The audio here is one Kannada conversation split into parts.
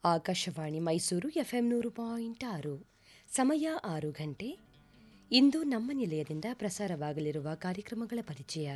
ಆಕಾಶವಾಣಿ ಮೈಸೂರು ಎಫ್ಎಂ ನೂರು ಪಾಯಿಂಟ್ ಆರು ಸಮಯ ಆರು ಗಂಟೆ ಇಂದು ನಮ್ಮ ನಿಲಯದಿಂದ ಪ್ರಸಾರವಾಗಲಿರುವ ಕಾರ್ಯಕ್ರಮಗಳ ಪರಿಚಯ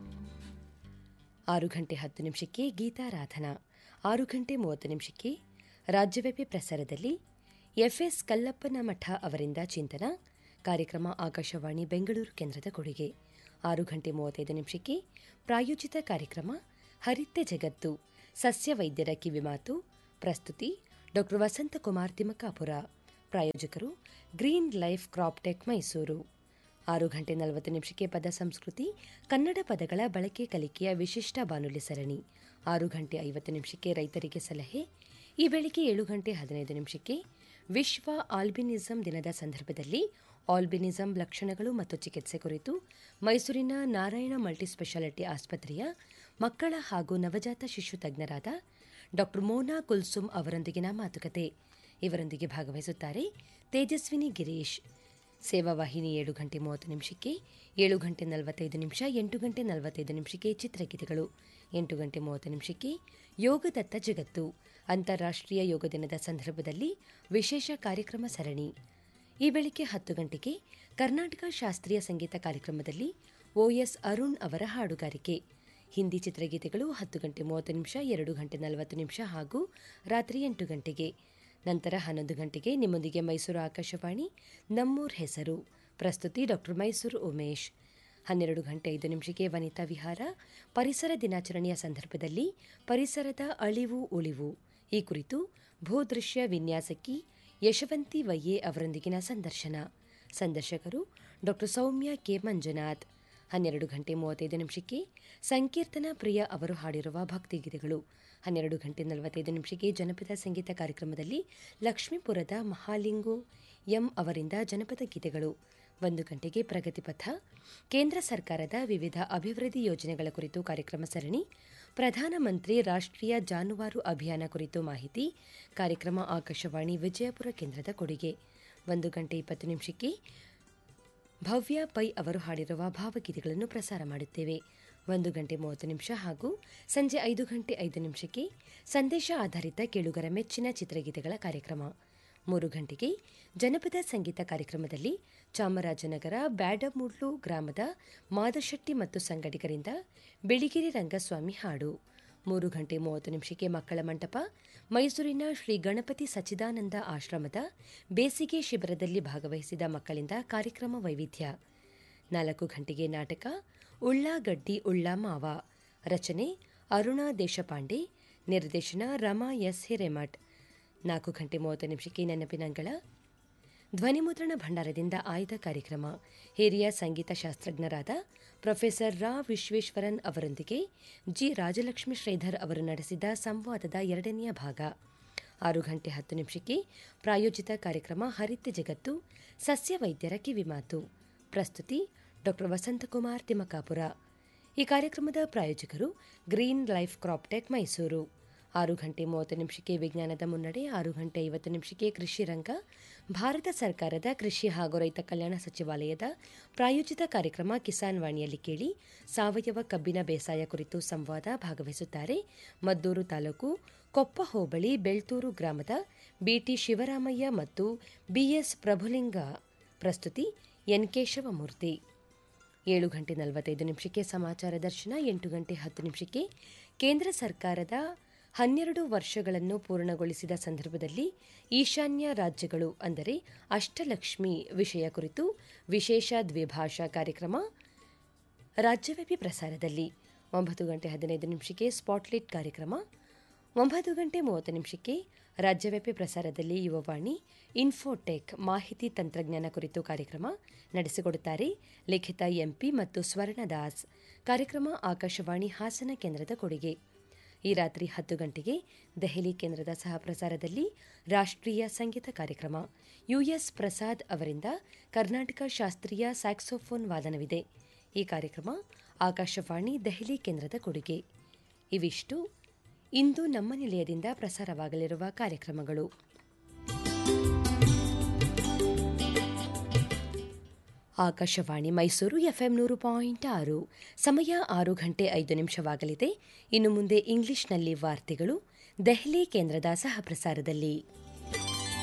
ಆರು ಗಂಟೆ ಹತ್ತು ನಿಮಿಷಕ್ಕೆ ಗೀತಾರಾಧನಾ ಆರು ಗಂಟೆ ಮೂವತ್ತು ನಿಮಿಷಕ್ಕೆ ರಾಜ್ಯವ್ಯಾಪಿ ಪ್ರಸಾರದಲ್ಲಿ ಎಫ್ಎಸ್ ಕಲ್ಲಪ್ಪನ ಮಠ ಅವರಿಂದ ಚಿಂತನ ಕಾರ್ಯಕ್ರಮ ಆಕಾಶವಾಣಿ ಬೆಂಗಳೂರು ಕೇಂದ್ರದ ಕೊಡುಗೆ ಆರು ಗಂಟೆ ಮೂವತ್ತೈದು ನಿಮಿಷಕ್ಕೆ ಪ್ರಾಯೋಜಿತ ಕಾರ್ಯಕ್ರಮ ಹರಿತ್ಯ ಜಗತ್ತು ಸಸ್ಯ ವೈದ್ಯರ ಕಿವಿಮಾತು ಪ್ರಸ್ತುತಿ ಡಾ ವಸಂತಕುಮಾರ್ ತಿಮಕಾಪುರ ಪ್ರಾಯೋಜಕರು green life crop tech Mysuru ಆರು ಗಂಟೆ ನಲವತ್ತು ನಿಮಿಷಕ್ಕೆ ಪದ ಸಂಸ್ಕೃತಿ ಕನ್ನಡ ಪದಗಳ ಬಳಕೆ ಕಲಿಕೆಯ ವಿಶಿಷ್ಟ ಬಾನುಲಿ ಸರಣಿ ಆರು ಗಂಟೆ ಐವತ್ತು ನಿಮಿಷಕ್ಕೆ ರೈತರಿಗೆ ಸಲಹೆ ಈ ಬೆಳಿಗ್ಗೆ ಏಳು ಗಂಟೆ ಹದಿನೈದು ನಿಮಿಷಕ್ಕೆ ವಿಶ್ವ ಆಲ್ಬಿನಿಸಂ ದಿನದ ಸಂದರ್ಭದಲ್ಲಿ ಆಲ್ಬಿನಿಸಂ ಲಕ್ಷಣಗಳು ಮತ್ತು ಚಿಕಿತ್ಸೆ ಕುರಿತು ಮೈಸೂರಿನ ನಾರಾಯಣ ಮಲ್ಟಿಸ್ಪೆಷಾಲಿಟಿ ಆಸ್ಪತ್ರೆಯ ಮಕ್ಕಳ ಹಾಗೂ ನವಜಾತ ಶಿಶು ತಜ್ಞರಾದ ಡಾ ಮೋನಾ ಕುಲ್ಸುಮ್ ಅವರೊಂದಿಗಿನ ಮಾತುಕತೆ ಇವರೊಂದಿಗೆ ಭಾಗವಹಿಸುತ್ತಾರೆ ತೇಜಸ್ವಿನಿ ಗಿರೀಶ್ ಸೇವಾ ವಾಹಿನಿ ಏಳು ಗಂಟೆ ಮೂವತ್ತು ನಿಮಿಷಕ್ಕೆ ಏಳು ಗಂಟೆ ನಲವತ್ತೈದು ನಿಮಿಷ ಎಂಟು ಗಂಟೆ ನಲವತ್ತೈದು ನಿಮಿಷಕ್ಕೆ ಚಿತ್ರಗೀತೆಗಳು ಎಂಟು ಗಂಟೆ ಮೂವತ್ತು ನಿಮಿಷಕ್ಕೆ ಯೋಗದತ್ತ ಜಗತ್ತು ಅಂತಾರಾಷ್ಟ್ರೀಯ ಯೋಗ ದಿನದ ಸಂದರ್ಭದಲ್ಲಿ ವಿಶೇಷ ಕಾರ್ಯಕ್ರಮ ಸರಣಿ ಈ ಬೆಳಿಗ್ಗೆ ಹತ್ತು ಗಂಟೆಗೆ ಕರ್ನಾಟಕ ಶಾಸ್ತ್ರೀಯ ಸಂಗೀತ ಕಾರ್ಯಕ್ರಮದಲ್ಲಿ ಓಎಸ್ ಅರುಣ್ ಅವರ ಹಾಡುಗಾರಿಕೆ ಹಿಂದಿ ಚಿತ್ರಗೀತೆಗಳು ಹತ್ತು ಗಂಟೆ ಮೂವತ್ತು ನಿಮಿಷ ಎರಡು ಗಂಟೆ ನಲವತ್ತು ನಿಮಿಷ ಹಾಗೂ ರಾತ್ರಿ ಎಂಟು ಗಂಟೆಗೆ ನಂತರ ಹನ್ನೊಂದು ಗಂಟೆಗೆ ನಿಮ್ಮೊಂದಿಗೆ ಮೈಸೂರು ಆಕಾಶವಾಣಿ ನಮ್ಮೂರ್ ಹೆಸರು ಪ್ರಸ್ತುತಿ ಡಾಕ್ಟರ್ ಮೈಸೂರು ಉಮೇಶ್ ಹನ್ನೆರಡು ಗಂಟೆ ಐದು ನಿಮಿಷಕ್ಕೆ ವನಿತಾ ವಿಹಾರ ಪರಿಸರ ದಿನಾಚರಣೆಯ ಸಂದರ್ಭದಲ್ಲಿ ಪರಿಸರದ ಅಳಿವು ಉಳಿವು ಈ ಕುರಿತು ಭೂದೃಶ್ಯ ವಿನ್ಯಾಸಕಿ ಯಶವಂತಿ ವಯ್ಯೆ ಅವರೊಂದಿಗಿನ ಸಂದರ್ಶನ ಸಂದರ್ಶಕರು ಡಾಕ್ಟರ್ ಸೌಮ್ಯ ಕೆ ಮಂಜುನಾಥ್ ಹನ್ನೆರಡು ಗಂಟೆ ಮೂವತ್ತೈದು ನಿಮಿಷಕ್ಕೆ ಸಂಕೀರ್ತನ ಪ್ರಿಯ ಅವರು ಹಾಡಿರುವ ಭಕ್ತಿಗೀತೆಗಳು ಹನ್ನೆರಡು ಗಂಟೆ ನಲವತ್ತೈದು ನಿಮಿಷಕ್ಕೆ ಜನಪದ ಸಂಗೀತ ಕಾರ್ಯಕ್ರಮದಲ್ಲಿ ಲಕ್ಷ್ಮೀಪುರದ ಮಹಾಲಿಂಗು ಎಂ ಅವರಿಂದ ಜನಪದ ಗೀತೆಗಳು ಒಂದು ಗಂಟೆಗೆ ಪ್ರಗತಿಪಥ ಕೇಂದ್ರ ಸರ್ಕಾರದ ವಿವಿಧ ಅಭಿವೃದ್ಧಿ ಯೋಜನೆಗಳ ಕುರಿತು ಕಾರ್ಯಕ್ರಮ ಸರಣಿ ಪ್ರಧಾನಮಂತ್ರಿ ರಾಷ್ಟ್ರೀಯ ಜಾನುವಾರು ಅಭಿಯಾನ ಕುರಿತು ಮಾಹಿತಿ ಕಾರ್ಯಕ್ರಮ ಆಕಾಶವಾಣಿ ವಿಜಯಪುರ ಕೇಂದ್ರದ ಕೊಡುಗೆ ಒಂದು ಗಂಟೆ ಇಪ್ಪತ್ತು ನಿಮಿಷಕ್ಕೆ ಭವ್ಯ ಪೈ ಅವರು ಹಾಡಿರುವ ಭಾವಗೀತೆಗಳನ್ನು ಪ್ರಸಾರ ಮಾಡುತ್ತೇವೆ ಒಂದು ಗಂಟೆ ಮೂವತ್ತು ನಿಮಿಷ ಹಾಗೂ ಸಂಜೆ ಐದು ಗಂಟೆ ಐದು ನಿಮಿಷಕ್ಕೆ ಸಂದೇಶ ಆಧಾರಿತ ಕೇಳುಗರ ಮೆಚ್ಚಿನ ಚಿತ್ರಗೀತೆಗಳ ಕಾರ್ಯಕ್ರಮ ಮೂರು ಗಂಟೆಗೆ ಜನಪದ ಸಂಗೀತ ಕಾರ್ಯಕ್ರಮದಲ್ಲಿ ಚಾಮರಾಜನಗರ ಬ್ಯಾಡಮೂಡ್ಲು ಗ್ರಾಮದ ಮಾದಶೆಟ್ಟಿ ಮತ್ತು ಸಂಗಡಿಗರಿಂದ ಬೆಳಿಗಿರಿ ರಂಗಸ್ವಾಮಿ ಹಾಡು ಮೂರು ಗಂಟೆ ಮೂವತ್ತು ನಿಮಿಷಕ್ಕೆ ಮಕ್ಕಳ ಮಂಟಪ ಮೈಸೂರಿನ ಶ್ರೀ ಗಣಪತಿ ಸಚ್ಚಿದಾನಂದ ಆಶ್ರಮದ ಬೇಸಿಗೆ ಶಿಬಿರದಲ್ಲಿ ಭಾಗವಹಿಸಿದ ಮಕ್ಕಳಿಂದ ಕಾರ್ಯಕ್ರಮ ವೈವಿಧ್ಯ ನಾಲ್ಕು ಗಂಟೆಗೆ ನಾಟಕ ಉಳ್ಳಾಗಡ್ಡಿ ಉಳ್ಳ ಮಾವ ರಚನೆ ಅರುಣಾ ದೇಶಪಾಂಡೆ ನಿರ್ದೇಶನ ರಮಾ ಎಸ್ ಹಿರೇಮಠ್ ನಾಲ್ಕು ಗಂಟೆ ಮೂವತ್ತು ನಿಮಿಷಕ್ಕೆ ನೆನಪಿನಂಗಳ ಧ್ವನಿಮುದ್ರಣ ಭಂಡಾರದಿಂದ ಆಯ್ದ ಕಾರ್ಯಕ್ರಮ ಹಿರಿಯ ಸಂಗೀತ ಶಾಸ್ತ್ರಜ್ಞರಾದ ಪ್ರೊಫೆಸರ್ ರಾ ವಿಶ್ವೇಶ್ವರನ್ ಅವರೊಂದಿಗೆ ಜಿ ರಾಜಲಕ್ಷ್ಮಿ ಶ್ರೀಧರ್ ಅವರು ನಡೆಸಿದ ಸಂವಾದದ ಎರಡನೆಯ ಭಾಗ ಆರು ಗಂಟೆ ಹತ್ತು ನಿಮಿಷಕ್ಕೆ ಪ್ರಾಯೋಜಿತ ಕಾರ್ಯಕ್ರಮ ಹರಿತ್ಯ ಜಗತ್ತು ಸಸ್ಯ ವೈದ್ಯರ ಕಿವಿಮಾತು ಪ್ರಸ್ತುತಿ ಡಾ ವಸಂತಕುಮಾರ್ ತಿಮಕಾಪುರ ಈ ಕಾರ್ಯಕ್ರಮದ ಪ್ರಾಯೋಜಕರು green life crop tech Mysuru ಆರು ಗಂಟೆ ಮೂವತ್ತು ನಿಮಿಷಕ್ಕೆ ವಿಜ್ಞಾನದ ಮುನ್ನಡೆ ಆರು ಗಂಟೆ ಐವತ್ತು ನಿಮಿಷಕ್ಕೆ ಕೃಷಿ ರಂಗ ಭಾರತ ಸರ್ಕಾರದ ಕೃಷಿ ಹಾಗೂ ರೈತ ಕಲ್ಯಾಣ ಸಚಿವಾಲಯದ ಪ್ರಾಯೋಜಿತ ಕಾರ್ಯಕ್ರಮ ಕಿಸಾನ್ ವಾಣಿಯಲ್ಲಿ ಕೇಳಿ ಸಾವಯವ ಕಬ್ಬಿನ ಬೇಸಾಯ ಕುರಿತು ಸಂವಾದ ಭಾಗವಹಿಸುತ್ತಾರೆ ಮದ್ದೂರು ತಾಲೂಕು ಕೊಪ್ಪ ಹೋಬಳಿ ಬೆಳ್ತೂರು ಗ್ರಾಮದ ಬಿಟಿ ಶಿವರಾಮಯ್ಯ ಮತ್ತು ಬಿಎಸ್ ಪ್ರಭುಲಿಂಗ ಪ್ರಸ್ತುತಿ ಎನ್ ಕೇಶವಮೂರ್ತಿ ಏಳು ಗಂಟೆ ನಲವತ್ತೈದು ನಿಮಿಷಕ್ಕೆ ಸಮಾಚಾರ ದರ್ಶನ ಎಂಟು ಗಂಟೆ ಹತ್ತು ನಿಮಿಷಕ್ಕೆ ಕೇಂದ್ರ ಸರ್ಕಾರದ ಹನ್ನೆರಡು ವರ್ಷಗಳನ್ನು ಪೂರ್ಣಗೊಳಿಸಿದ ಸಂದರ್ಭದಲ್ಲಿ ಈಶಾನ್ಯ ರಾಜ್ಯಗಳು ಅಂದರೆ ಅಷ್ಟಲಕ್ಷ್ಮಿ ವಿಷಯ ಕುರಿತು ವಿಶೇಷ ದ್ವಿಭಾಷಾ ಕಾರ್ಯಕ್ರಮ ರಾಜ್ಯವ್ಯಾಪಿ ಪ್ರಸಾರದಲ್ಲಿ ಒಂಬತ್ತು ಗಂಟೆ ಹದಿನೈದು ನಿಮಿಷಕ್ಕೆ ಸ್ಪಾಟ್ಲೈಟ್ ಕಾರ್ಯಕ್ರಮ ಒಂಬತ್ತು ಗಂಟೆ ಮೂವತ್ತು ನಿಮಿಷಕ್ಕೆ ರಾಜ್ಯವ್ಯಾಪಿ ಪ್ರಸಾರದಲ್ಲಿ ಯುವವಾಣಿ ಇನ್ಫೋಟೆಕ್ ಮಾಹಿತಿ ತಂತ್ರಜ್ಞಾನ ಕುರಿತು ಕಾರ್ಯಕ್ರಮ ನಡೆಸಿಕೊಡುತ್ತಾರೆ ಲಿಖಿತ ಎಂಪಿ ಮತ್ತು ಸ್ವರ್ಣದಾಸ್ ಕಾರ್ಯಕ್ರಮ ಆಕಾಶವಾಣಿ ಹಾಸನ ಕೇಂದ್ರದ ಕೊಡುಗೆ ಈ ರಾತ್ರಿ ಹತ್ತು ಗಂಟೆಗೆ ದೆಹಲಿ ಕೇಂದ್ರದ ಸಹ ಪ್ರಸಾರದಲ್ಲಿ ರಾಷ್ಟ್ರೀಯ ಸಂಗೀತ ಕಾರ್ಯಕ್ರಮ ಯುಎಸ್ ಪ್ರಸಾದ್ ಅವರಿಂದ ಕರ್ನಾಟಕ ಶಾಸ್ತ್ರೀಯ ಸ್ಯಾಕ್ಸೋಫೋನ್ ವಾದನವಿದೆ ಈ ಕಾರ್ಯಕ್ರಮ ಆಕಾಶವಾಣಿ ದೆಹಲಿ ಕೇಂದ್ರದ ಕೊಡುಗೆ ಇವಿಷ್ಟು ಇಂದು ನಮ್ಮ ನಿಲಯದಿಂದ ಪ್ರಸಾರವಾಗಲಿರುವ ಕಾರ್ಯಕ್ರಮಗಳು ಆಕಾಶವಾಣಿ ಮೈಸೂರು ಎಫ್ಎಂ ನೂರು ಪಾಯಿಂಟ್ ಆರು ಸಮಯ ಆರು ಗಂಟೆ ಐದು ನಿಮಿಷವಾಗಲಿದೆ ಇನ್ನು ಮುಂದೆ ಇಂಗ್ಲಿಷ್ನಲ್ಲಿ ವಾರ್ತೆಗಳು ದೆಹಲಿ ಕೇಂದ್ರದ ಸಹ ಪ್ರಸಾರದಲ್ಲಿ